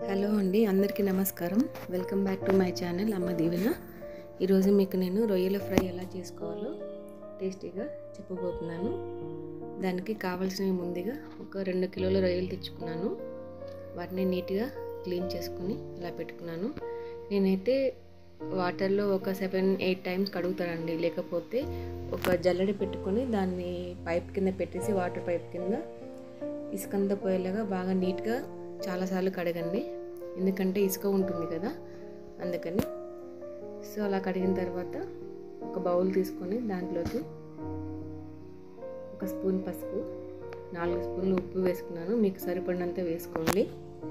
hello అండి అందరికీ నమస్కారం welcome back to my channel Amma Deevena ఈరోజు మీకు నేను రొయ్యల ఫ్రై ఎలా చేసుకోవాలో టేస్టీగా చెప్పబోతున్నాను దానికి కావాల్సినవి ముందుగా ఒక రెండు కిలోల రొయ్యలు తెచ్చుకున్నాను వాటిని నీట్గా క్లీన్ చేసుకుని ఇలా పెట్టుకున్నాను నేనైతే వాటర్లో ఒక సెవెన్ ఎయిట్ టైమ్స్ కడుగుతానండి లేకపోతే ఒక జల్లెడ పెట్టుకొని దాన్ని పైప్ కింద పెట్టేసి వాటర్ పైప్ కింద ఇసుకంతా పోయేలాగా బాగా నీట్గా చాలాసార్లు కడగండి ఎందుకంటే ఇసుక ఉంటుంది కదా అందుకని సో అలా కడిగిన తర్వాత ఒక బౌల్ తీసుకొని దాంట్లోకి ఒక స్పూన్ పసుపు నాలుగు స్పూన్లు ఉప్పు వేసుకున్నాను మీకు సరిపడినంత వేసుకోండి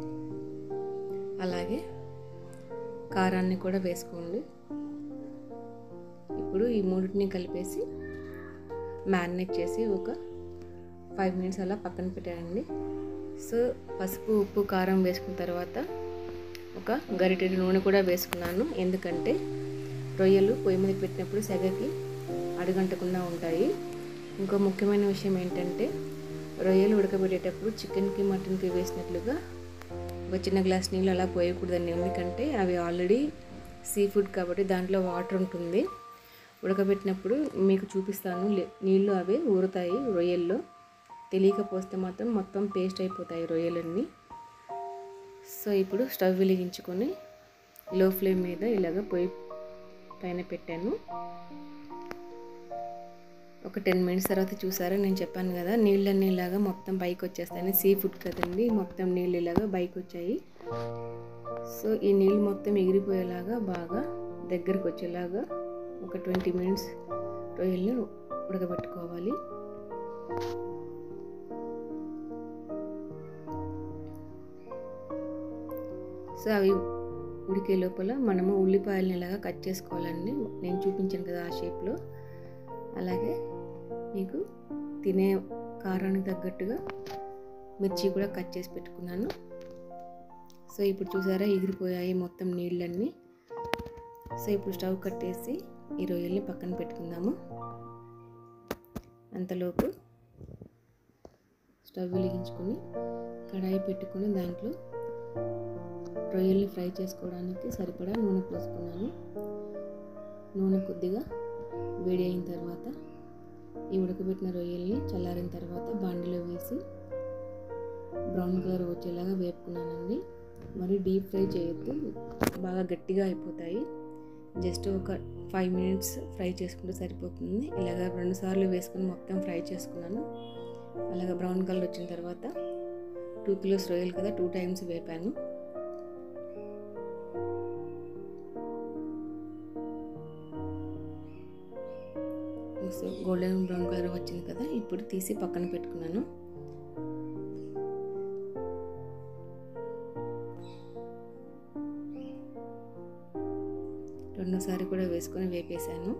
అలాగే కారాన్ని కూడా వేసుకోండి ఇప్పుడు ఈ మూడింటిని కలిపేసి మ్యారినేట్ చేసి ఒక ఫైవ్ మినిట్స్ అలా పక్కన పెట్టానండి సో పసుపు ఉప్పు కారం వేసుకున్న తర్వాత ఒక గరిటెడు నూనె కూడా వేసుకున్నాను ఎందుకంటే రొయ్యలు పొయ్యి మీద పెట్టినప్పుడు సెగకి అడుగంటకుండా ఉంటాయి ఇంకో ముఖ్యమైన విషయం ఏంటంటే రొయ్యలు ఉడకబెట్టేటప్పుడు చికెన్కి మటన్కి వేసినట్లుగా ఒక చిన్న గ్లాస్ నీళ్ళు అలా పోయకూడదండి ఎందుకంటే అవి ఆల్రెడీ సీ ఫుడ్ కాబట్టి దాంట్లో వాటర్ ఉంటుంది ఉడకబెట్టినప్పుడు మీకు చూపిస్తాను నీళ్ళు అవి ఊరుతాయి రొయ్యల్లో తెలియకపోతే మాత్రం మొత్తం పేస్ట్ అయిపోతాయి రొయ్యలన్నీ సో ఇప్పుడు స్టవ్ వెలిగించుకొని లో ఫ్లేమ్ మీద ఇలాగ పొయ్యి పైన పెట్టాను ఒక టెన్ మినిట్స్ తర్వాత చూసారా నేను చెప్పాను కదా నీళ్ళన్నీ ఇలాగా మొత్తం పైకి వచ్చేస్తాయి సీ ఫుడ్ కదండి మొత్తం నీళ్ళు ఇలాగా పైకి వచ్చాయి సో ఈ నీళ్ళు మొత్తం ఎగిరిపోయేలాగా బాగా దగ్గరకు వచ్చేలాగా ఒక ట్వంటీ మినిట్స్ రొయ్యల్ని ఉడకబెట్టుకోవాలి సో అవి ఉడికే లోపల మనము ఉల్లిపాయలని ఇలాగా కట్ చేసుకోవాలండి నేను చూపించాను కదా ఆ షేప్లో అలాగే మీకు తినే కారానికి తగ్గట్టుగా మిర్చి కూడా కట్ చేసి పెట్టుకున్నాను సో ఇప్పుడు చూసారా ఎగిరిపోయాయి మొత్తం నీళ్ళన్నీ సో ఇప్పుడు స్టవ్ కట్టేసి ఈ రొయ్యల్ని పక్కన పెట్టుకుందాము అంతలోపు స్టవ్ వెలిగించుకొని కడాయి పెట్టుకొని దాంట్లో రొయ్యల్ని ఫ్రై చేసుకోవడానికి సరిపడా నూనె పోసుకున్నాను నూనె కొద్దిగా వేడి అయిన తర్వాత ఈ ఉడకబెట్టిన రొయ్యల్ని చల్లారిన తర్వాత బాండిలో వేసి బ్రౌన్ కలర్ వచ్చేలాగా వేపుకున్నానండి మరి డీప్ ఫ్రై చేయొద్దు బాగా గట్టిగా అయిపోతాయి జస్ట్ ఒక ఫైవ్ మినిట్స్ ఫ్రై చేసుకుంటే సరిపోతుంది ఇలాగ రెండు సార్లు వేసుకొని మొత్తం ఫ్రై చేసుకున్నాను అలాగ బ్రౌన్ కలర్ వచ్చిన తర్వాత టూ కిలోస్ రొయ్యలు కదా టూ టైమ్స్ వేపాను సో గోల్డెన్ బ్రౌన్ కలర్ వచ్చింది కదా ఇప్పుడు తీసి పక్కన పెట్టుకున్నాను రెండోసారి కూడా వేసుకొని వేపేసాను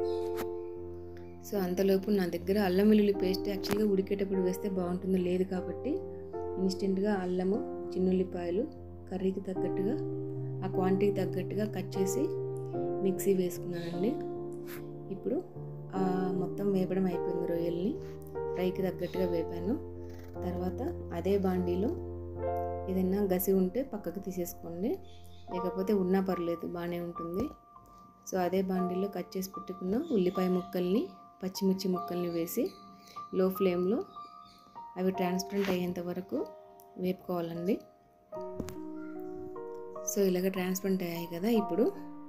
సో అంతలోపు నా దగ్గర అల్లం వెల్లుల్లి పేస్ట్ యాక్చువల్గా ఉడికేటప్పుడు వేస్తే బాగుంటుంది లేదు కాబట్టి ఇన్స్టెంట్గా అల్లము చిన్నుల్లిపాయలు కర్రీకి తగ్గట్టుగా ఆ క్వాంటిటీకి తగ్గట్టుగా కట్ చేసి మిక్సీ వేసుకున్నానండి ఇప్పుడు మొత్తం వేపడం అయిపోయింది రొయ్యల్ని ఫ్రైకి తగ్గట్టుగా వేపాను తర్వాత అదే బాండీలో ఏదైనా గసి ఉంటే పక్కకు తీసేసుకోండి లేకపోతే ఉన్నా పర్లేదు బాగానే ఉంటుంది సో అదే బాండీలో కట్ చేసి పెట్టుకున్న ఉల్లిపాయ ముక్కల్ని పచ్చిమిర్చి ముక్కల్ని వేసి లో ఫ్లేమ్లో అవి ట్రాన్స్పరెంట్ అయ్యేంత వరకు వేపుకోవాలండి సో ఇలాగ ట్రాన్స్పరెంట్ అయ్యాయి కదా ఇప్పుడు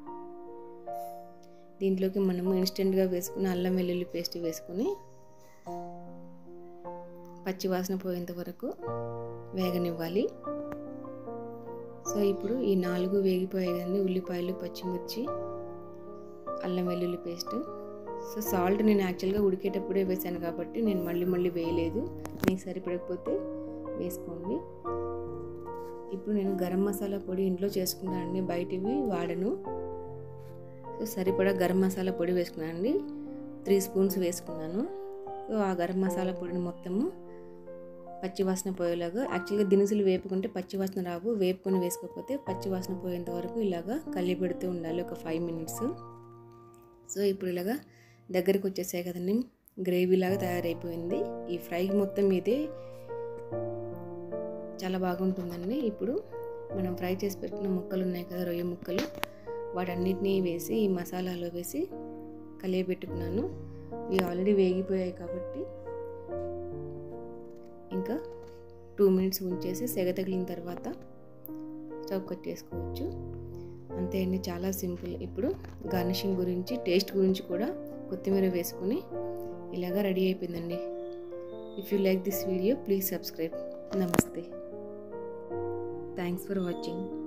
దీంట్లోకి మనము ఇన్స్టెంట్గా వేసుకుని అల్లం వెల్లుల్లి పేస్ట్ వేసుకొని పచ్చివాసన పోయేంత వరకు వేగనివ్వాలి సో ఇప్పుడు ఈ నాలుగు వేగిపోయాయి కదండి ఉల్లిపాయలు పచ్చిమిర్చి అల్లం వెల్లుల్లి పేస్ట్ సో సాల్ట్ నేను యాక్చువల్గా ఉడికేటప్పుడే వేసాను కాబట్టి నేను మళ్ళీ మళ్ళీ వేయలేదు మీకు సరిపడకపోతే వేసుకోండి ఇప్పుడు నేను గరం మసాలా పొడి ఇంట్లో చేసుకున్నానండి బయటివి వాడను సో సరిపడా గరం మసాలా పొడి వేసుకున్నానండి త్రీ స్పూన్స్ వేసుకున్నాను సో ఆ గరం మసాలా పొడిని మొత్తము పచ్చివాసన పోయేలాగా యాక్చువల్గా దినుసులు వేపుకుంటే పచ్చివాసన రావు వేపుకొని వేసుకోకపోతే పచ్చివాసన పోయేంత వరకు ఇలాగా కలిగి పెడుతూ ఉండాలి ఒక ఫైవ్ మినిట్స్ సో ఇప్పుడు ఇలాగా దగ్గరికి వచ్చేసాయి కదండి గ్రేవీ లాగా తయారైపోయింది ఈ ఫ్రై మొత్తం ఇదే చాలా బాగుంటుందండి ఇప్పుడు మనం ఫ్రై చేసి పెట్టిన ముక్కలు ఉన్నాయి కదా రొయ్య ముక్కలు వాటన్నిటినీ వేసి ఈ మసాలాలో వేసి కలియబెట్టుకున్నాను ఇవి ఆల్రెడీ వేగిపోయాయి కాబట్టి ఇంకా టూ మినిట్స్ ఉంచేసి సెగ తగిలిన తర్వాత స్టవ్ కట్ చేసుకోవచ్చు అంతే అండి చాలా సింపుల్ ఇప్పుడు గార్నిషింగ్ గురించి టేస్ట్ గురించి కూడా కొత్తిమీర వేసుకుని ఇలాగా రెడీ అయిపోయిందండి if you like this video please subscribe నమస్తే థ్యాంక్స్ ఫర్ వాచింగ్